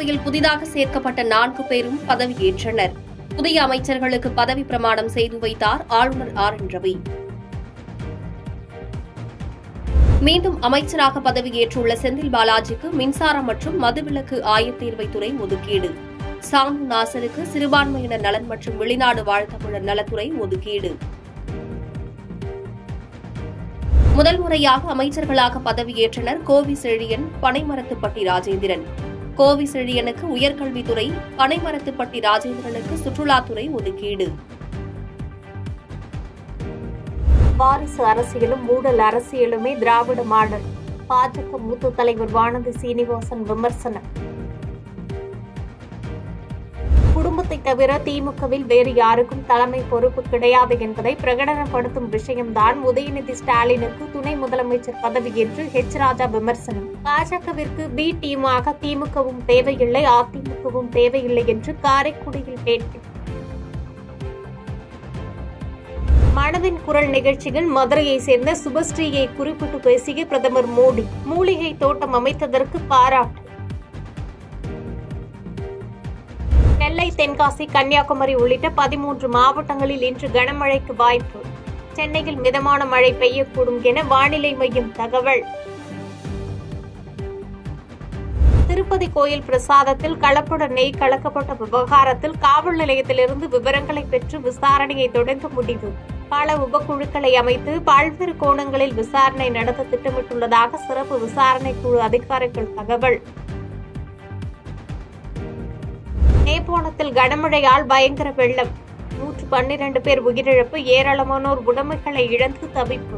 பகுதியில் புதிதாக சேர்க்கப்பட்ட நான்கு பேரும் பதவியேற்றனர் புதிய அமைச்சர்களுக்கு பதவி பிரமாணம் செய்து வைத்தார் ஆளுநர் ஆர் என் ரவி மீண்டும் அமைச்சராக பதவியேற்றுள்ள செந்தில் பாலாஜிக்கு மின்சாரம் மற்றும் மதுவிலக்கு ஆயத்தீர்வைத்துறை ஒதுக்கீடு சாந்து நாசருக்கு சிறுபான்மையினர் நலன் மற்றும் வெளிநாடு வாழ் தமிழர் நலத்துறை ஒதுக்கீடு முதல் முறையாக அமைச்சர்களாக பதவியேற்றனர் கோவி செழியன் பனைமரத்துப்பட்டி ராஜேந்திரன் கோவி செழியனுக்கு உயர்கல்வித்துறை பனைமரத்துப்பட்டி ராஜேந்திரனுக்கு சுற்றுலாத்துறை ஒதுக்கீடு வாரிசு அரசியலும் ஊழல் அரசியலுமே திராவிட மாடல் பாஜக மூத்த தலைவர் வானதி சீனிவாசன் விமர்சனம் குடும்பத்தை தவிர திமுகவில் வேறு யாருக்கும் தலைமை பொறுப்பு கிடையாது என்பதை பிரகடனப்படுத்தும் விஷயம்தான் உதயநிதி ஸ்டாலினுக்கு துணை முதலமைச்சர் பதவியேற்று ஹெச் ராஜா விமர்சனம் பாஜகவிற்கு பி டீமாக திமுகவும் தேவையில்லை அதிமுகவும் தேவையில்லை என்று காரைக்குடியில் பேட்டி மனதின் குரல் நிகழ்ச்சியில் மதுரையை சேர்ந்த சுபஸ்ரீயை குறிப்பிட்டு பேசிய பிரதமர் மோடி மூலிகை தோட்டம் அமைத்ததற்கு பாராட்டு நெல்லை தென்காசி கன்னியாகுமரி உள்ளிட்ட பதிமூன்று மாவட்டங்களில் இன்று கனமழைக்கு வாய்ப்பு சென்னையில் மிதமான மழை பெய்யக்கூடும் என வானிலை மையம் தகவல் திருப்பதி கோயில் பிரசாதத்தில் கலப்பட நெய் கலக்கப்பட்ட விவகாரத்தில் காவல் நிலையத்திலிருந்து விவரங்களை பெற்று விசாரணையை தொடங்க முடிவு பல உபக்குழுக்களை அமைத்து பல்வேறு கோணங்களில் விசாரணை நடத்த திட்டமிட்டுள்ளதாக சிறப்பு விசாரணை குழு அதிகாரிகள் தகவல் நேபாளத்தில் கனமழையால் பயங்கர வெள்ளம் நூற்று பன்னிரண்டு பேர் உயிரிழப்பு ஏராளமானோர் உடைமைகளை இழந்து தவிப்பு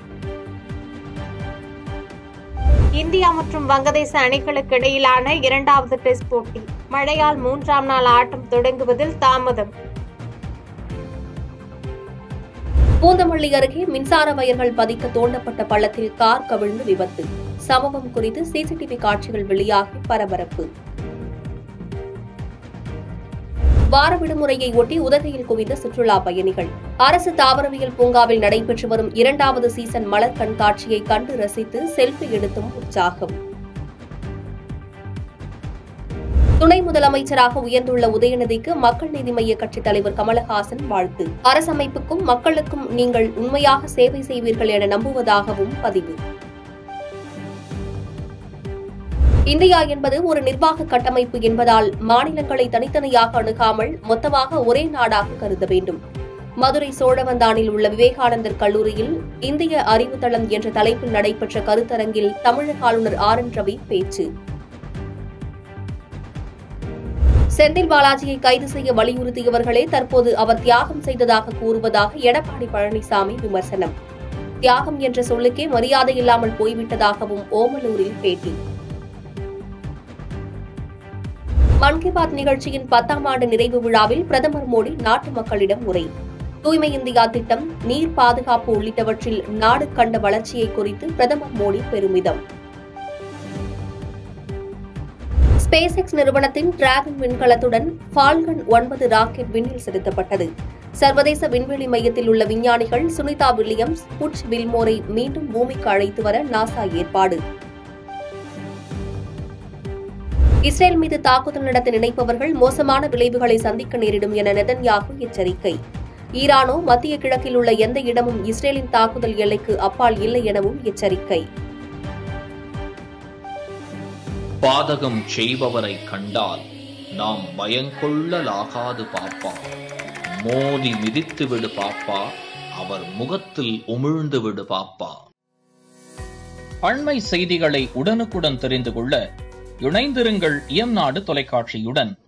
இந்தியா மற்றும் வங்கதேச அணிகளுக்கு இடையிலான இரண்டாவது டெஸ்ட் போட்டி மழையால் மூன்றாம் நாள் ஆட்டம் தொடங்குவதில் தாமதம் பூந்தமல்லி அருகே மின்சார வயர்கள் பதிக்க தோண்டப்பட்ட பள்ளத்தில் கார் கவிழ்ந்து விபத்து சம்பவம் குறித்து சிசிடிவி காட்சிகள் வெளியாகி பரபரப்பு வார விடுமுறையை ஒட்டி உதகையில் குவிந்த சுற்றுலா பயணிகள் அரசு தாவரவியல் பூங்காவில் நடைபெற்று வரும் இரண்டாவது சீசன் மலர் கண்காட்சியை கண்டு ரசித்து செல்ஃபி எடுத்தும் உற்சாகம் துணை முதலமைச்சராக உயர்ந்துள்ள உதயநிதிக்கு மக்கள் நீதி மய்ய கட்சித் தலைவர் கமலஹாசன் வாழ்த்து அரசமைப்புக்கும் மக்களுக்கும் நீங்கள் உண்மையாக சேவை செய்வீர்கள் என நம்புவதாகவும் பதிவு இந்தியா என்பது ஒரு நிர்வாக கட்டமைப்பு என்பதால் மாநிலங்களை தனித்தனியாக அணுகாமல் மொத்தமாக ஒரே நாடாக கருத வேண்டும் மதுரை சோழவந்தானில் உள்ள விவேகானந்தர் கல்லூரியில் இந்திய அறிவுத்தளம் என்ற தலைப்பில் நடைபெற்ற கருத்தரங்கில் தமிழக ஆளுநர் ஆர் என் ரவி பேச்சு செந்தில் பாலாஜியை கைது செய்ய வலியுறுத்தியவர்களே தற்போது அவர் தியாகம் செய்ததாக கூறுவதாக எடப்பாடி பழனிசாமி விமர்சனம் தியாகம் என்ற சொல்லுக்கே மரியாதை இல்லாமல் போய்விட்டதாகவும் ஓமலூரில் பேட்டி மன் கி பாத் நிகழ்ச்சியின் பத்தாம் ஆண்டு நிறைவு விழாவில் பிரதமர் மோடி நாட்டு மக்களிடம் உரை தூய்மை இந்தியா திட்டம் நீர் பாதுகாப்பு உள்ளிட்டவற்றில் நாடு கண்ட வளர்ச்சியை குறித்து பிரதமர் மோடி பெருமிதம் ஸ்பேஸ் எக்ஸ் நிறுவனத்தின் டிராகன் விண்கலத்துடன் ஃபால்கன் ஒன்பது ராக்கெட் விண்ணில் செலுத்தப்பட்டது சர்வதேச விண்வெளி மையத்தில் உள்ள விஞ்ஞானிகள் சுனிதா வில்லியம்ஸ் புட்ச் வில்மோரை மீண்டும் பூமிக்கு அழைத்து வர நாசா ஏற்பாடு இஸ்ரேல் மீது தாக்குதல் நடத்த நினைப்பவர்கள் மோசமான விளைவுகளை சந்திக்க நேரிடும் என நெதன்யாகு எச்சரிக்கை ஈரானோ மத்திய கிழக்கில் உள்ள எந்த இடமும் இஸ்ரேலின் தாக்குதல் எல்லைக்கு அப்பால் இல்லை எனவும் எச்சரிக்கை பாதகம் செய்பவரை கண்டால் நாம் பயங்கொள்ளலாகாது பாப்பா மோதி மிதித்து விடு பாப்பா அவர் முகத்தில் உமிழ்ந்து விடு பாப்பா அண்மை செய்திகளை உடனுக்குடன் தெரிந்து கொள்ள இணைந்திருங்கள் இயம்நாடு தொலைக்காட்சியுடன்